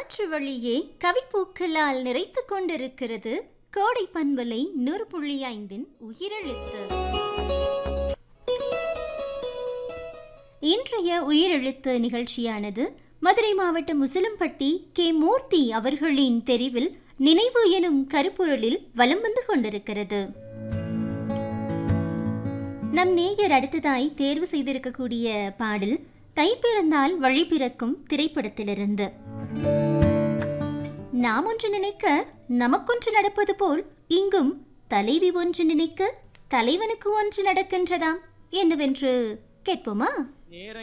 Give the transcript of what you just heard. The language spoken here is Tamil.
காற்று வழியே கவிப்பூக்களால் நிறைத்துக் கொண்டிருக்கிறது கோடை பண்பலை நூறு புள்ளி ஐந்தின் உயிரெழுத்து இன்றைய உயிரெழுத்து நிகழ்ச்சியானது மதுரை மாவட்டம் முசலம்பட்டி கே மூர்த்தி அவர்களின் தெரிவில் நினைவு எனும் கருப்பொருளில் வலம் வந்து கொண்டிருக்கிறது நம் நேயர் அடுத்ததாய் தேர்வு செய்திருக்கக்கூடிய பாடல் தை பிறந்தால் வழி பிறக்கும் திரைப்படத்திலிருந்து நாம் ஒன்று நினைக்க நமக்கொன்று நடப்பது போல் இங்கும் தலைவி ஒன்று நினைக்க தலைவனுக்கு ஒன்று நடக்கின்றதாம் என்னவென்று கேட்போமா நேர